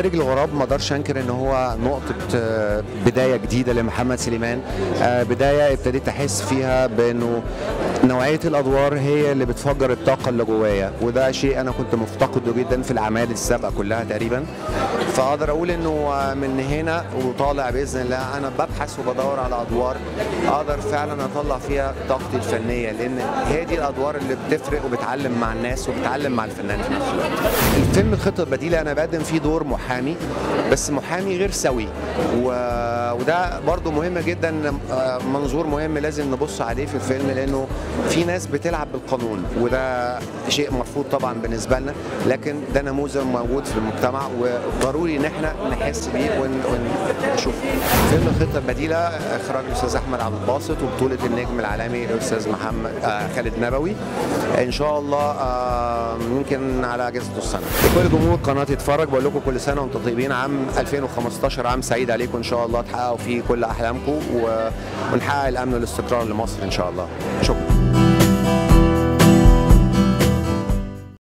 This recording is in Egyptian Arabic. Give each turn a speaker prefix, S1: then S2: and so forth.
S1: رجل غراب ما اقدرش انكر ان هو نقطه آه، بدايه جديده لمحمد سليمان آه، بدايه ابتديت احس فيها بانه نوعيه الادوار هي اللي بتفجر الطاقه اللي جوايا وده شيء انا كنت مفتقده جدا في الاعمال السابقه كلها تقريبا فاقدر اقول انه آه، من هنا وطالع باذن الله انا ببحث وبدور على ادوار اقدر فعلا اطلع فيها طاقتي الفنيه لان هي دي الادوار اللي بتفرق وبتعلم مع الناس وبتعلم مع الفنان في نفس الوقت. الفيلم الخطه البديله انا بقدم فيه دور محامي بس محامي غير سوي و... وده برضو مهم جدا آه، منظور مهم لازم نبص عليه في الفيلم لانه في ناس بتلعب بالقانون وده شيء مرفوض طبعا بالنسبه لنا لكن ده نموذج موجود في المجتمع وضروري ان احنا نحس بيه ون- ونشوفه فيلم الخطه البديله اخراج الاستاذ احمد عبد الباسط وبطوله النجم العالمي الاستاذ محمد آه خالد نبوي ان شاء الله آه يمكن على اجازه السنه لكل جمهور قناه يتفرج بقول لكم كل سنه وانتم طيبين عام 2015 عام سعيد عليكم ان شاء الله تحققوا فيه كل احلامكم و- ونحقق الامن والاستقرار لمصر ان شاء الله شكرا